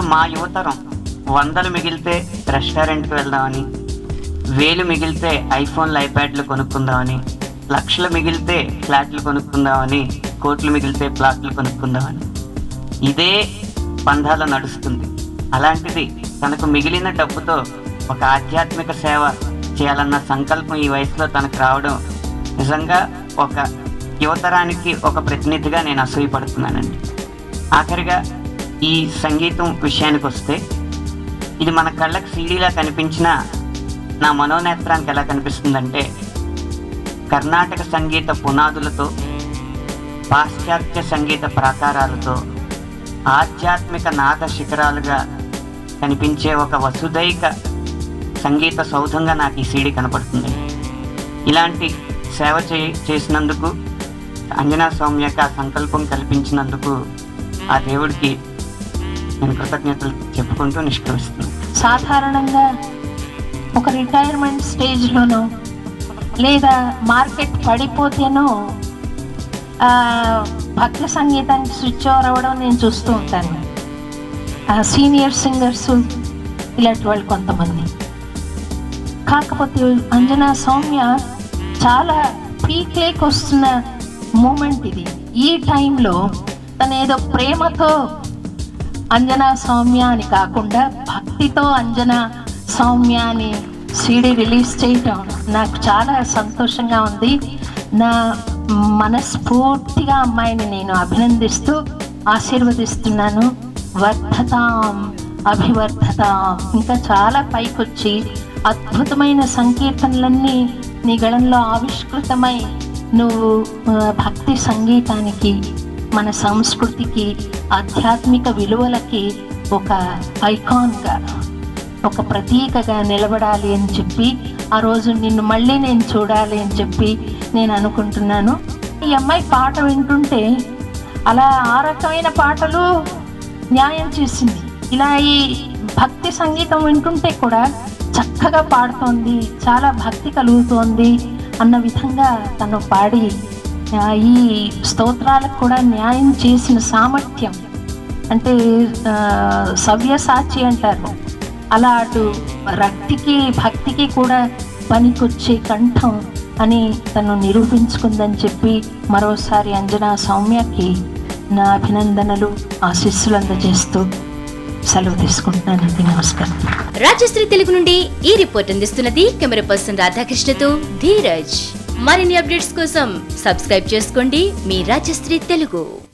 మా యువతరం వందలు మిగిలితే రెస్టారెంట్కి వెళ్దామని వేలు మిగిలితే ఐఫోన్లు ఐప్యాడ్లు కొనుక్కుందామని లక్షలు మిగిలితే ఫ్లాట్లు కొనుక్కుందామని కోట్లు మిగిలితే ప్లాట్లు కొనుక్కుందామని ఇదే పంధాల నడుస్తుంది అలాంటిది తనకు మిగిలిన డబ్బుతో ఒక ఆధ్యాత్మిక సేవ చేయాలన్న సంకల్పం ఈ వయసులో తనకు రావడం నిజంగా ఒక యువతరానికి ఒక ప్రతినిధిగా నేను అసూయపడుతున్నానండి ఆఖరిగా ఈ సంగీతం విషయానికి వస్తే ఇది మన కళ్ళకి సీడీలా కనిపించిన నా మనోనేత్రానికి ఎలా కనిపిస్తుందంటే కర్ణాటక సంగీత పునాదులతో పాశ్చాత్య సంగీత ప్రాకారాలతో ఆధ్యాత్మిక నాద శిఖరాలుగా కనిపించే ఒక వసుదైక సంగీత సౌధంగా నాకు ఈ సీడీ కనపడుతుంది ఇలాంటి సేవ చే చేసినందుకు అంజనా సౌమ్యకి ఆ సంకల్పం కల్పించినందుకు ఆ దేవుడికి నేను కృతజ్ఞతలు చెప్పుకుంటూ నిష్క్రమిస్తున్నాను సాధారణంగా ఒక రిటైర్మెంట్ స్టేజ్లోనో లేదా మార్కెట్ పడిపోతేనో ఆ, భక్తి సంగీతానికి స్విచ్ ఓవర్ అవ్వడం నేను చూస్తూ ఉంటాను ఆ, సీనియర్ సింగర్స్ ఇలాంటి వాళ్ళు కొంతమంది కాకపోతే అంజనా సౌమ్య చాలా పీక్ లేక్ వస్తున్న మూమెంట్ ఇది ఈ టైంలో తను ఏదో ప్రేమతో అంజనా సౌమ్య అని కాకుండా భక్తితో అంజనా సౌమ్య అని సీడీ రిలీజ్ చేయటం నాకు చాలా సంతోషంగా ఉంది నా మనస్ఫూర్తిగా అమ్మాయిని నేను అభినందిస్తూ ఆశీర్వదిస్తున్నాను వర్ధతాం అభివర్ధతాం ఇంకా చాలా పైకొచ్చి అద్భుతమైన సంకీర్తనలన్నీ నీ గళంలో ఆవిష్కృతమై నువ్వు ఆ, భక్తి సంగీతానికి మన సంస్కృతికి ఆధ్యాత్మిక విలువలకి ఒక ఐకాన్గా ఒక ప్రతీకగా నిలబడాలి అని చెప్పి ఆ రోజు నిన్ను మళ్ళీ నేను చూడాలి అని చెప్పి నేను అనుకుంటున్నాను ఈ అమ్మాయి పాట వింటుంటే అలా ఆ రకమైన పాటలు న్యాయం చేసింది ఇలా ఈ భక్తి సంగీతం వింటుంటే కూడా చక్కగా పాడుతోంది చాలా భక్తి కలుగుతోంది అన్న విధంగా తను పాడి ఆ, ఈ స్తోత్రాలకు కూడా న్యాయం చేసిన సామర్థ్యం అంటే ఆ, సవ్యసాచి అంటారు అలా అటు రక్తికి భక్తికి కూడా పనికొచ్చే కంఠం అని తను నిరూపించుకుందని చెప్పి మరోసారి అంజనా సౌమ్యకి నా అభినందనలు ఆశీస్సులు అందజేస్తూ సెలవు తీసుకుంటున్నానండి నమస్కారం రాజశ్రీ తెలుగు నుండి ఈ రిపోర్ట్ అందిస్తున్నది కెమెరా పర్సన్ రాధాకృష్ణతో ధీరజ్ మరిన్ని అప్డేట్స్ కోసం సబ్స్క్రైబ్ చేసుకోండి మీ రాజశ్రీ తెలుగు